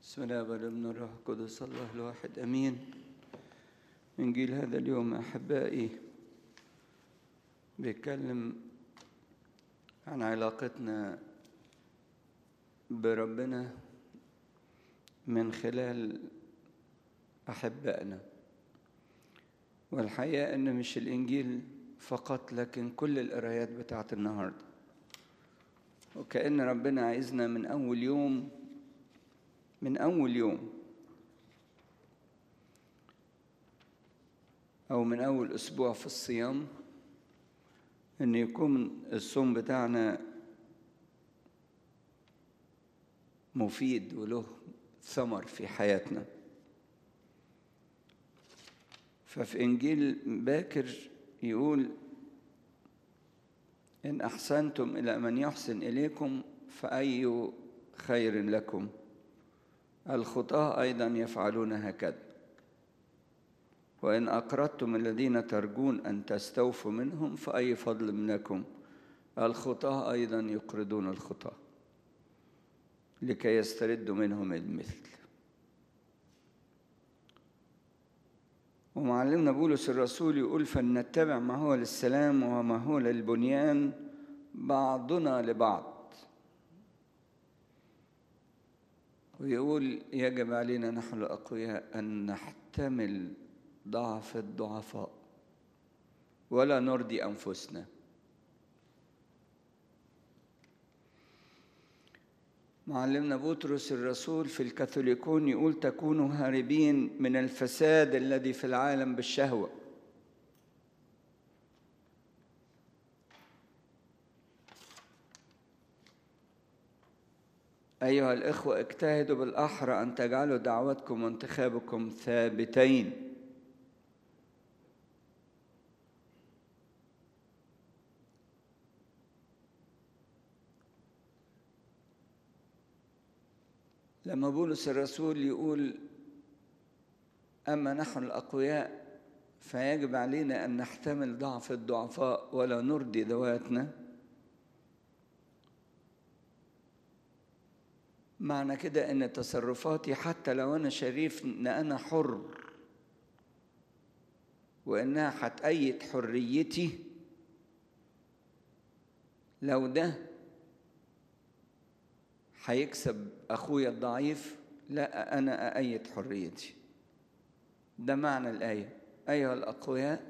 بسم الله والابن الروح القدس الله الواحد امين انجيل هذا اليوم احبائي بيتكلم عن علاقتنا بربنا من خلال احبائنا والحقيقه ان مش الانجيل فقط لكن كل القرايات بتاعت النهارده وكأن ربنا عايزنا من أول يوم من أول يوم أو من أول أسبوع في الصيام إن يكون الصوم بتاعنا مفيد وله ثمر في حياتنا ففي إنجيل باكر يقول إن أحسنتم إلى من يحسن إليكم فأي خير لكم الخطاة أيضا يفعلون هكذا وإن أقرضتم الذين ترجون أن تستوفوا منهم فأي فضل منكم الخطاة أيضا يقرضون الخطاة لكي يستردوا منهم المثل ومعلمنا بولس الرسول يقول فلنتبع ما هو للسلام وما هو للبنيان بعضنا لبعض ويقول يجب علينا نحن الأقوياء أن نحتمل ضعف الضعفاء ولا نرضي أنفسنا معلمنا بطرس الرسول في الكاثوليكون يقول تكونوا هاربين من الفساد الذي في العالم بالشهوة أيها الإخوة اجتهدوا بالأحرى أن تجعلوا دعوتكم وانتخابكم ثابتين لما بولس الرسول يقول أما نحن الأقوياء فيجب علينا أن نحتمل ضعف الضعفاء ولا نرضي ذواتنا معنى كده أن تصرفاتي حتى لو أنا شريف أن أنا حر وإنها هتأيد حريتي لو ده هيكسب أخويا الضعيف لا أنا أأيد حريتي ده معنى الآية أيها الأقوياء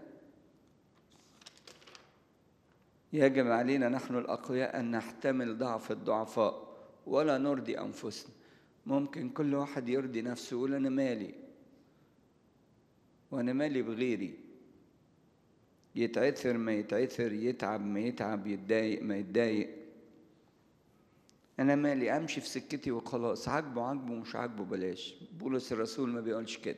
يجب علينا نحن الأقوياء أن نحتمل ضعف الضعفاء ولا نرضي أنفسنا ممكن كل واحد يرضي نفسه يقول أنا مالي وأنا مالي بغيري يتعثر ما يتعثر يتعب ما يتعب يتضايق ما يتضايق أنا مالي أمشي في سكتي وخلاص عاجبه عاجبه مش عاجبه بلاش بولس الرسول ما بيقولش كده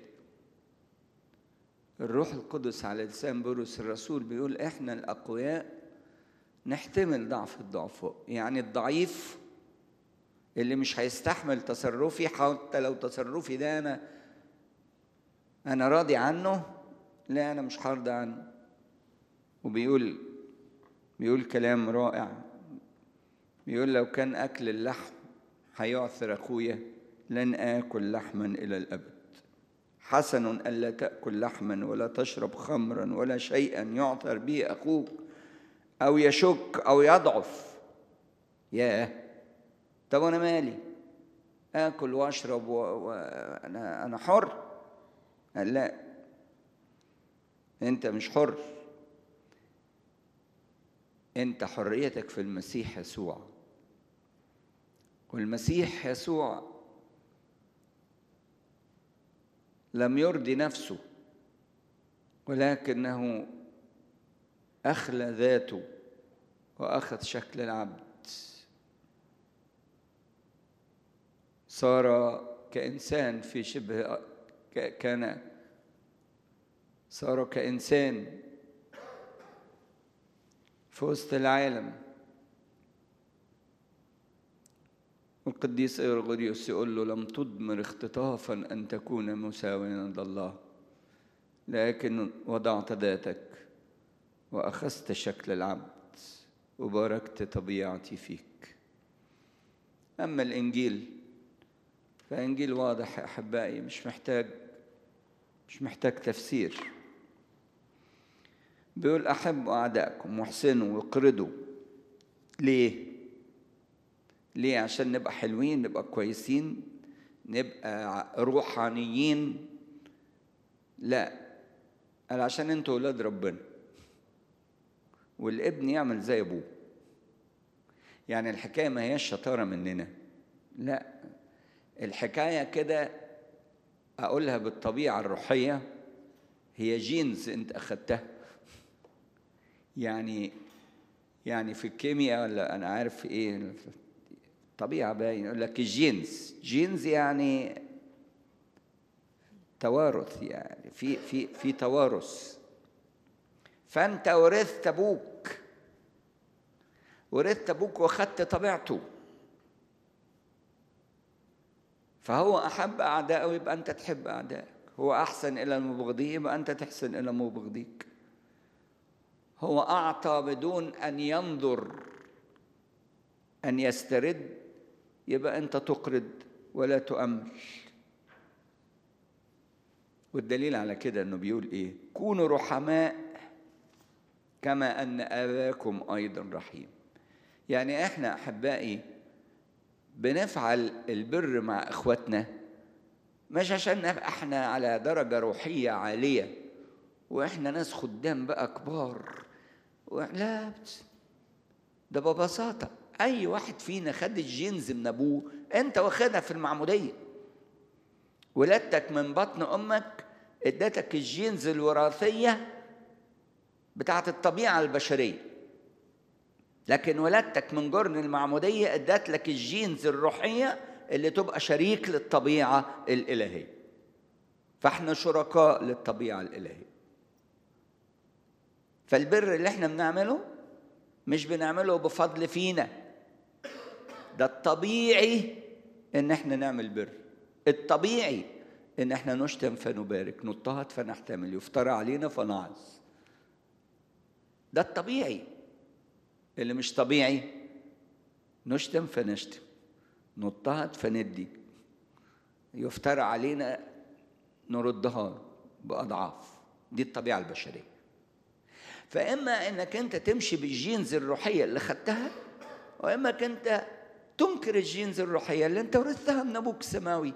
الروح القدس على لسان بولس الرسول بيقول إحنا الأقوياء نحتمل ضعف الضعفاء يعني الضعيف اللي مش هيستحمل تصرفي حتى لو تصرفي ده أنا أنا راضي عنه لا أنا مش هرضى عنه وبيقول بيقول كلام رائع بيقول لو كان أكل اللحم هيعثر أخويا لن آكل لحما إلى الأبد حسن ألا تأكل لحما ولا تشرب خمرا ولا شيئا يعثر به أخوك أو يشك أو يضعف ياه طب أنا مالي آكل وأشرب وأنا أنا حر قال لا أنت مش حر أنت حريتك في المسيح يسوع والمسيح يسوع لم يرضي نفسه ولكنه أخلى ذاته وأخذ شكل العبد صار كإنسان في شبه كان صار كإنسان في وسط العالم القديس إغريغوريوس يقول له لم تضمر اختطافا أن تكون مساويا عند الله لكن وضعت ذاتك وأخذت شكل العبد وباركت طبيعتي فيك أما الإنجيل فإنجيل واضح يا أحبائي مش محتاج مش محتاج تفسير بيقول أحبوا أعدائكم واحسنوا واقرضوا ليه؟ ليه؟ عشان نبقى حلوين نبقى كويسين نبقى روحانيين لا قال عشان انتوا ولاد ربنا والابن يعمل زي ابوه يعني الحكايه ما هياش شطاره مننا لا الحكايه كده اقولها بالطبيعه الروحيه هي جينز انت اخدتها يعني يعني في الكيمياء ولا انا عارف في ايه طبيعه باين يقول لك الجينز جينز يعني توارث يعني في في في توارث فانت ورثت ابوك ورثت ابوك واخدت طبيعته فهو احب اعدائه يبقى انت تحب اعدائك هو احسن الى المبغضين يبقى انت تحسن الى مبغضيك هو اعطى بدون ان ينظر ان يسترد يبقى انت تقرض ولا تؤمل والدليل على كده انه بيقول ايه كونوا رحماء كما ان اباكم ايضا رحيم يعني احنا احبائي بنفعل البر مع اخواتنا مش عشان نبقى احنا على درجه روحيه عاليه واحنا ناس خدام بقى كبار لا ده ببساطه اي واحد فينا خد الجينز من ابوه انت واخدها في المعموديه ولادتك من بطن امك ادتك الجينز الوراثيه بتاعت الطبيعه البشريه لكن ولادتك من جرن المعموديه ادت لك الجينز الروحيه اللي تبقى شريك للطبيعه الالهيه فاحنا شركاء للطبيعه الالهيه فالبر اللي احنا بنعمله مش بنعمله بفضل فينا ده الطبيعي ان احنا نعمل بر الطبيعي ان احنا نشتم فنبارك نضطهد فنحتمل يفترى علينا فنعظ ده الطبيعي اللي مش طبيعي نشتم فنشتم نضطهد فندي يفترى علينا نردها بأضعاف دي الطبيعة البشرية فإما إنك أنت تمشي بالجينز الروحية اللي خدتها وإما أنت تنكر الجينز الروحية اللي أنت ورثتها من أبوك السماوي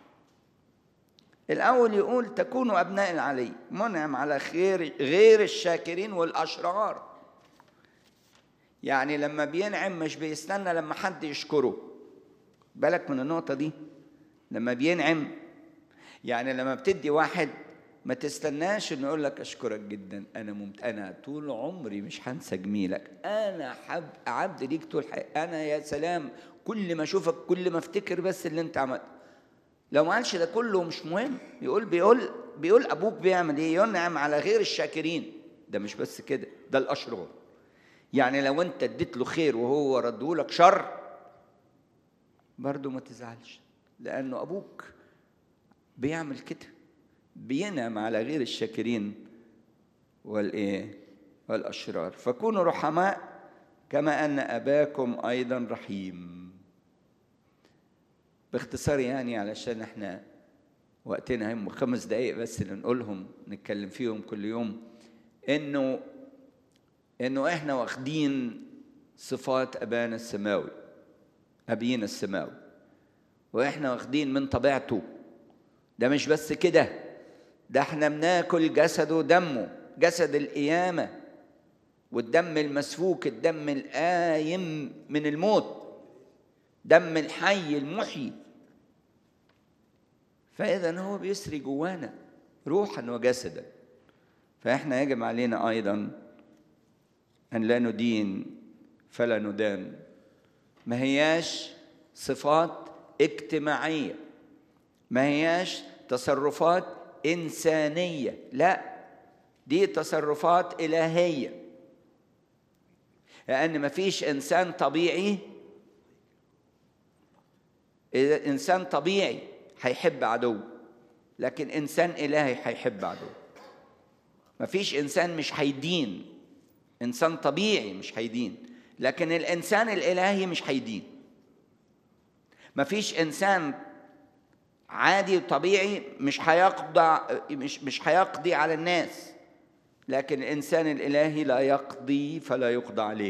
الأول يقول تكونوا أبناء العلي منعم على خير غير الشاكرين والأشرار يعني لما بينعم مش بيستنى لما حد يشكره بالك من النقطة دي لما بينعم يعني لما بتدي واحد ما تستناش انه يقول لك اشكرك جدا انا ممت... انا طول عمري مش هنسى جميلك انا حب عبد ليك طول حياتي انا يا سلام كل ما اشوفك كل ما افتكر بس اللي انت عملته لو ما قالش ده كله مش مهم يقول بيقول بيقول ابوك بيعمل ايه ينعم على غير الشاكرين ده مش بس كده ده الاشرار يعني لو انت اديت له خير وهو ردهولك شر برضه ما تزعلش لانه ابوك بيعمل كده بينعم على غير الشاكرين والايه والاشرار فكونوا رحماء كما ان اباكم ايضا رحيم باختصار يعني علشان احنا وقتنا هم خمس دقايق بس اللي نقولهم نتكلم فيهم كل يوم انه انه احنا واخدين صفات ابانا السماوي ابينا السماوي واحنا واخدين من طبيعته ده مش بس كده ده احنا بناكل جسده ودمه جسد القيامه والدم المسفوك الدم القايم من الموت دم الحي المحيي فاذا هو بيسري جوانا روحا وجسدا فاحنا يجب علينا ايضا ان لا ندين فلا ندان ما هياش صفات اجتماعيه ما هياش تصرفات انسانيه لا دي تصرفات الهيه لان ما فيش انسان طبيعي إذا إنسان طبيعي هيحب عدو لكن إنسان إلهي هيحب عدو مفيش إنسان مش هيدين إنسان طبيعي مش هيدين لكن الإنسان الإلهي مش هيدين مفيش إنسان عادي وطبيعي مش هيقضى مش مش هيقضي على الناس لكن الانسان الالهي لا يقضي فلا يقضى عليه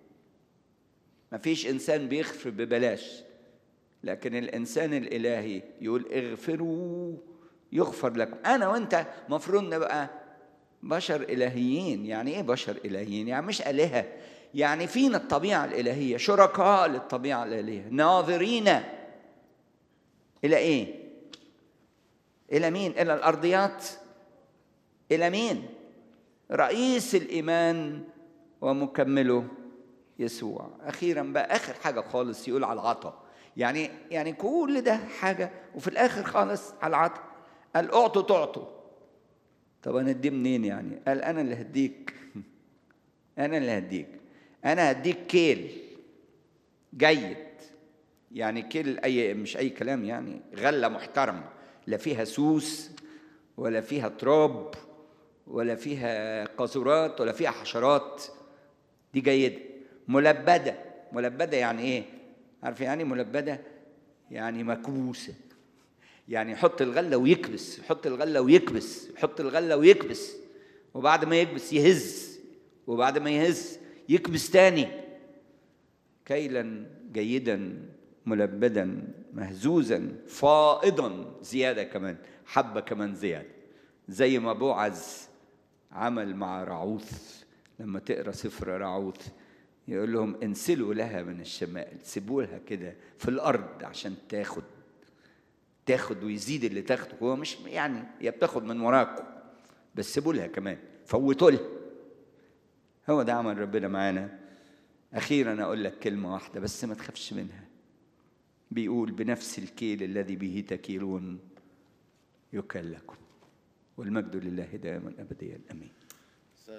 مفيش انسان بيغفر ببلاش لكن الانسان الالهي يقول اغفروا يغفر لكم انا وانت مفروض نبقى بشر الهيين يعني ايه بشر الهيين يعني مش الهه يعني فينا الطبيعه الالهيه شركاء للطبيعه الالهيه ناظرين الى ايه الى مين الى الارضيات الى مين رئيس الايمان ومكمله يسوع اخيرا بقى اخر حاجه خالص يقول على العطا يعني يعني كل ده حاجه وفي الاخر خالص على العطا قال اعطوا تعطوا طب انا ادي منين يعني قال انا اللي هديك انا اللي هديك انا هديك كيل جيد يعني كيل اي مش اي كلام يعني غله محترمه لا فيها سوس ولا فيها تراب ولا فيها قاذورات ولا فيها حشرات دي جيده ملبده ملبده يعني ايه عارف يعني ملبده يعني مكبوسه يعني يحط الغله ويكبس يحط الغله ويكبس يحط الغله ويكبس وبعد ما يكبس يهز وبعد ما يهز يكبس تاني كيلا جيدا ملبدا مهزوزا فائضا زياده كمان حبه كمان زياده زي ما بوعز عمل مع رعوث لما تقرا سفر رعوث يقول لهم انسلوا لها من الشمال سيبوا لها كده في الارض عشان تاخد تاخد ويزيد اللي تاخده هو مش يعني هي بتاخد من وراكم بس سيبوا لها كمان فوتوا لها هو ده عمل ربنا معانا اخيرا اقول لك كلمه واحده بس ما تخافش منها بيقول بنفس الكيل الذي به تكيلون يكل لكم والمجد لله دائما ابديا امين